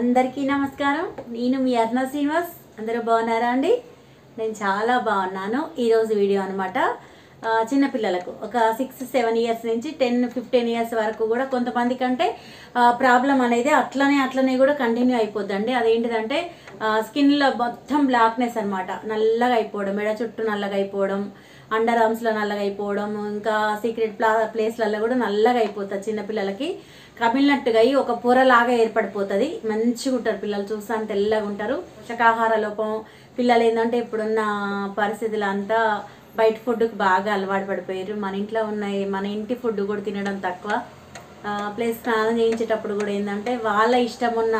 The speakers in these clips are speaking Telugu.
అందరికీ నమస్కారం నేను మీ అర్ణ శ్రీనివాస్ అందరూ బాగున్నారా అండి నేను చాలా బాగున్నాను ఈరోజు వీడియో అనమాట చిన్నపిల్లలకు ఒక సిక్స్ సెవెన్ ఇయర్స్ నుంచి టెన్ ఫిఫ్టీన్ ఇయర్స్ వరకు కూడా కొంతమంది కంటే ప్రాబ్లం అనేది అట్లనే అట్లనే కూడా కంటిన్యూ అయిపోద్దండి అదేంటిదంటే స్కిన్లో మొత్తం బ్లాక్నెస్ అనమాట నల్లగా అయిపోవడం మెడ చుట్టూ నల్లగా అయిపోవడం అండర్ ఆర్మ్స్లో నల్లగా అయిపోవడం ఇంకా సీక్రెట్ ప్లా ప్లేస్లలో కూడా నల్లగా అయిపోతుంది చిన్నపిల్లలకి కమిలినట్టుగా అయ్యి ఒక పొరలాగా ఏర్పడిపోతుంది మంచిగా ఉంటారు పిల్లలు చూస్తాను తెల్లగా ఉంటారు పోషకాహార లోపం పిల్లలు ఏంటంటే ఇప్పుడున్న పరిస్థితులు అంతా బయట ఫుడ్కి బాగా అలవాటు పడిపోయారు మన ఇంట్లో ఉన్న మన ఇంటి ఫుడ్ కూడా తినడం తక్కువ ప్లస్ స్నానం చేయించేటప్పుడు కూడా ఏంటంటే వాళ్ళ ఇష్టం ఉన్న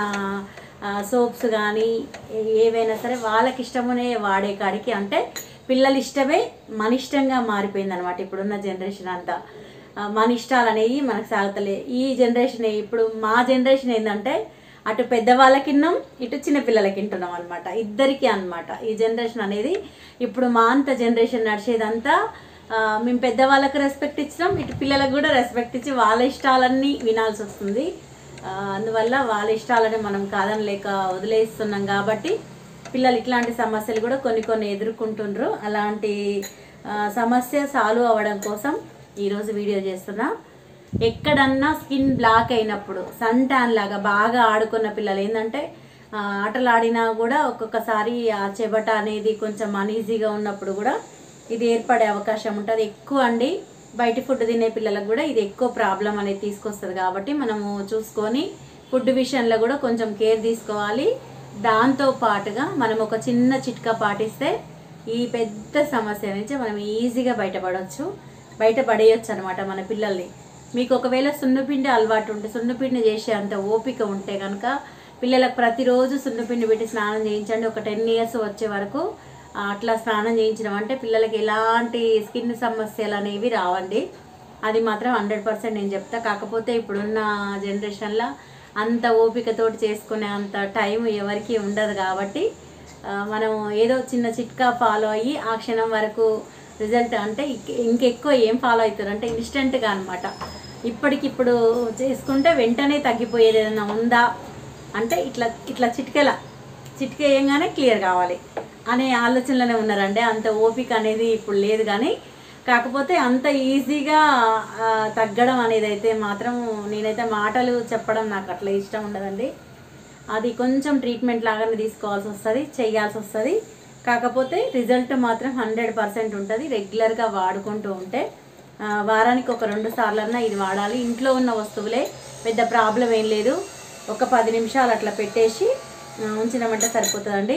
సోప్స్ కానీ ఏవైనా సరే వాళ్ళకి ఇష్టమనే వాడే కాడికి అంటే పిల్లల ఇష్టమే మన ఇష్టంగా మారిపోయింది అనమాట ఇప్పుడున్న జనరేషన్ అంతా ఆ, మన ఇష్టాలు అనేవి మనకు సాగుతలే ఈ జనరేషన్ ఇప్పుడు మా జనరేషన్ ఏంటంటే అటు పెద్దవాళ్ళకిన్నాం ఇటు చిన్నపిల్లలకి వింటున్నాం అనమాట ఇద్దరికి అన్నమాట ఈ జనరేషన్ అనేది ఇప్పుడు మా అంత జనరేషన్ నడిచేదంతా ఆ, మేము పెద్దవాళ్ళకి రెస్పెక్ట్ ఇచ్చినాం ఇటు పిల్లలకు కూడా రెస్పెక్ట్ ఇచ్చి వాళ్ళ ఇష్టాలన్నీ వినాల్సి వస్తుంది ఆ, అందువల్ల వాళ్ళ ఇష్టాలని మనం కాదనలేక వదిలేస్తున్నాం కాబట్టి పిల్లలు ఇట్లాంటి సమస్యలు కూడా కొన్ని కొన్ని ఎదుర్కొంటుండ్రు అలాంటి ఆ, సమస్య సాల్వ్ అవ్వడం కోసం ఈరోజు వీడియో చేస్తున్నా ఎక్కడన్నా స్కిన్ బ్లాక్ అయినప్పుడు సన్ ట్యాన్ లాగా బాగా ఆడుకున్న పిల్లలు ఏంటంటే ఆ, ఆటలు ఆడినా కూడా ఒక్కొక్కసారి ఆ చెబట అనేది కొంచెం అనీజీగా ఉన్నప్పుడు కూడా ఇది ఏర్పడే అవకాశం ఉంటుంది ఎక్కువ అండి బయట ఫుడ్ తినే పిల్లలకు కూడా ఇది ఎక్కువ ప్రాబ్లం అనేది తీసుకొస్తుంది కాబట్టి మనము చూసుకొని ఫుడ్ విషయంలో కూడా కొంచెం కేర్ తీసుకోవాలి దాంతో పాటుగా మనం ఒక చిన్న చిట్కా పాటిస్తే ఈ పెద్ద సమస్య నుంచి మనం ఈజీగా బయటపడవచ్చు బయటపడేయచ్చు అనమాట మన పిల్లల్ని మీకు ఒకవేళ సున్నపిండి అలవాటు ఉంటే సున్నపిండి చేసే అంత ఓపిక ఉంటే కనుక పిల్లలకు ప్రతిరోజు సున్నపిండి పెట్టి స్నానం చేయించండి ఒక టెన్ ఇయర్స్ వచ్చే వరకు ఆ, అట్లా స్నానం చేయించడం అంటే పిల్లలకి ఎలాంటి స్కిన్ సమస్యలు అనేవి రావండి అది మాత్రం హండ్రెడ్ పర్సెంట్ నేను చెప్తా కాకపోతే ఇప్పుడున్న జనరేషన్లో అంత ఓపికతోటి చేసుకునే అంత టైం ఎవరికి ఉండదు కాబట్టి ఆ, మనం ఏదో చిన్న చిట్కా ఫాలో అయ్యి ఆ క్షణం వరకు రిజల్ట్ అంటే ఇంక- ఇంకెక్కువ ఏం ఫాలో అవుతారు అంటే ఇన్స్టెంట్గా అనమాట ఇప్పటికిప్పుడు చేసుకుంటే వెంటనే తగ్గిపోయేది ఏదైనా ఉందా అంటే ఇట్లా ఇట్లా చిట్కెల చిట్కేయంగానే క్లియర్ కావాలి అనే ఆలోచనలోనే ఉన్నారండి అంత ఓపిక అనేది ఇప్పుడు లేదు కానీ కాకపోతే అంత ఈజీగా ఆ, తగ్గడం అనేది అయితే మాత్రం నేనైతే మాటలు చెప్పడం నాకు అట్లా ఇష్టం ఉండదండి అది కొంచెం ట్రీట్మెంట్ లాగానే తీసుకోవాల్సి వస్తుంది చేయాల్సి వస్తుంది కాకపోతే రిజల్ట్ మాత్రం హండ్రెడ్ పర్సెంట్ ఉంటుంది రెగ్యులర్గా వాడుకుంటూ ఉంటే ఆ, వారానికి ఒక రెండు సార్లన్నా ఇది వాడాలి ఇంట్లో ఉన్న వస్తువులే పెద్ద ప్రాబ్లం ఏం లేదు ఒక పది నిమిషాలు అట్లా పెట్టేసి ఆ, ఉంచినామంటే సరిపోతుందండి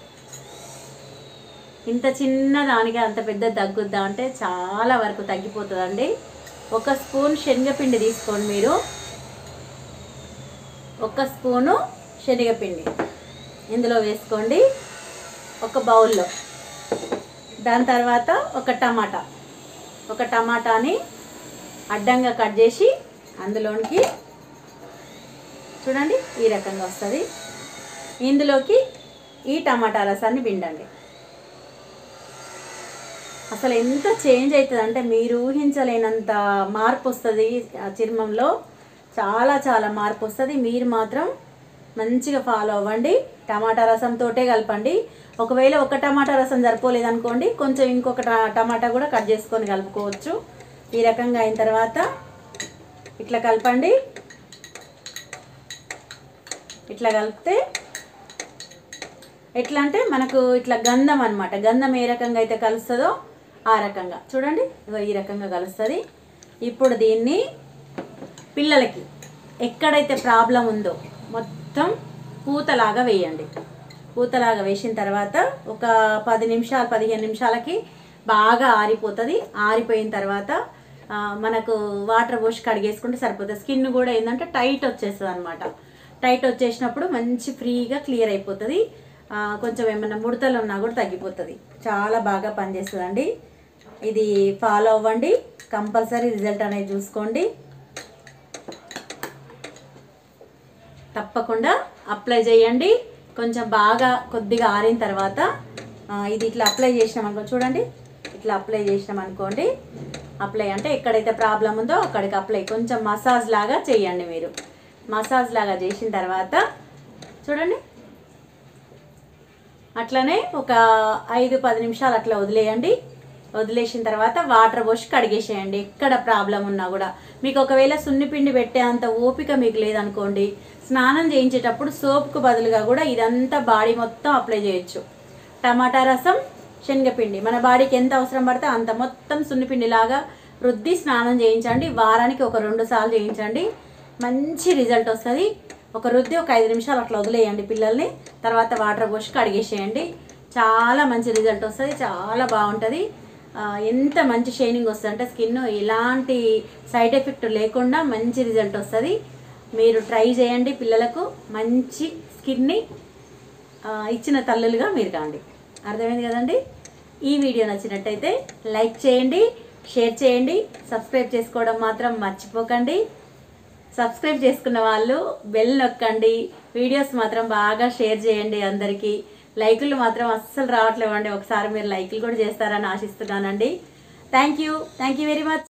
ఇంత చిన్న దానికి అంత పెద్ద దగ్గుద్దా అంటే చాలా వరకు తగ్గిపోతుందండి ఒక స్పూన్ శనగపిండి తీసుకోండి మీరు ఒక స్పూను శనగపిండి ఇందులో వేసుకోండి ఒక బౌల్లో దాని తర్వాత ఒక టమాటా ఒక టమాటాని అడ్డంగా కట్ చేసి అందులోనికి చూడండి ఈ రకంగా వస్తుంది ఇందులోకి ఈ టమాటా రసాన్ని పిండండి అసలు ఎంత చేంజ్ అవుతుంది అంటే మీరు ఊహించలేనంత మార్పు వస్తుంది ఆ చర్మంలో చాలా చాలా మార్పు వస్తుంది మీరు మాత్రం మంచిగా ఫాలో అవ్వండి టమాటా రసంతోటే కలపండి ఒకవేళ ఒక టమాటా రసం సరిపోలేదు అనుకోండి కొంచెం ఇంకొక ట- టమాటా కూడా కట్ చేసుకొని కలుపుకోవచ్చు ఈ రకంగా అయిన తర్వాత ఇట్లా కలపండి ఇట్లా కలిపితే ఎట్లా అంటే మనకు ఇట్లా గంధం అన్నమాట గంధం ఏ రకంగా అయితే కలుస్తుందో ఆ రకంగా చూడండి ఇగో ఈ రకంగా కలుస్తుంది ఇప్పుడు దీన్ని పిల్లలకి ఎక్కడైతే ప్రాబ్లం ఉందో మొత్తం పూతలాగా వేయండి పూతలాగా వేసిన తర్వాత ఒక పది నిమిషాలు పదిహేను నిమిషాలకి బాగా ఆరిపోతుంది ఆరిపోయిన తర్వాత ఆ, మనకు వాటర్ పోసి కడిగేసుకుంటే సరిపోతుంది స్కిన్ కూడా ఏంటంటే టైట్ వచ్చేస్తుంది అనమాట టైట్ వచ్చేసినప్పుడు మంచి ఫ్రీగా క్లియర్ అయిపోతుంది ఆ, కొంచెం ఏమైనా ముడతలు ఉన్నా కూడా తగ్గిపోతుంది చాలా బాగా పనిచేస్తుందండి ఇది ఫాలో అవ్వండి కంపల్సరీ రిజల్ట్ అనేది చూసుకోండి తప్పకుండా అప్లై చేయండి కొంచెం బాగా కొద్దిగా ఆరిన తర్వాత ఆ, ఇది ఇట్లా అప్లై చేసినాం అనుకో చూడండి ఇట్లా అప్లై చేసినాం అనుకోండి అప్లై అంటే ఎక్కడైతే ప్రాబ్లం ఉందో అక్కడికి అప్లై కొంచెం మసాజ్ లాగా చేయండి మీరు మసాజ్ లాగా చేసిన తర్వాత చూడండి అట్లనే ఒక ఐదు పది నిమిషాలు అట్లా వదిలేయండి వదిలేసిన తర్వాత వాటర్ పోసి కడిగేసేయండి ఎక్కడ ప్రాబ్లం ఉన్నా కూడా మీకు ఒకవేళ సున్నిపిండి పెట్టే అంత ఓపిక మీకు లేదనుకోండి స్నానం చేయించేటప్పుడు సోప్కు బదులుగా కూడా ఇదంతా బాడీ మొత్తం అప్లై చేయొచ్చు టమాటా రసం శనగపిండి మన బాడీకి ఎంత అవసరం పడితే అంత మొత్తం సున్నిపిండి లాగా రుద్ది స్నానం చేయించండి వారానికి ఒక రెండు సార్లు చేయించండి మంచి రిజల్ట్ వస్తుంది ఒక రుద్ది ఒక ఐదు నిమిషాలు అట్లా వదిలేయండి పిల్లల్ని తర్వాత వాటర్ పోసి కడిగేసేయండి చాలా మంచి రిజల్ట్ వస్తుంది చాలా బాగుంటుంది ఆ, ఎంత మంచి షైనింగ్ వస్తుంది అంటే స్కిన్ ఎలాంటి సైడ్ ఎఫెక్ట్ లేకుండా మంచి రిజల్ట్ వస్తుంది మీరు ట్రై చేయండి పిల్లలకు మంచి స్కిన్ని ఆ, ఇచ్చిన తల్లులుగా మీరు కాండి అర్థమైంది కదండి ఈ వీడియో నచ్చినట్టయితే లైక్ చేయండి షేర్ చేయండి సబ్స్క్రైబ్ చేసుకోవడం మాత్రం మర్చిపోకండి సబ్స్క్రైబ్ చేసుకున్న వాళ్ళు బెల్ నొక్కండి వీడియోస్ మాత్రం బాగా షేర్ చేయండి అందరికీ లైకులు మాత్రం అస్సలు రావట్లేవండి ఒకసారి మీరు లైకులు కూడా చేస్తారని ఆశిస్తున్నానండి thank you thank you very much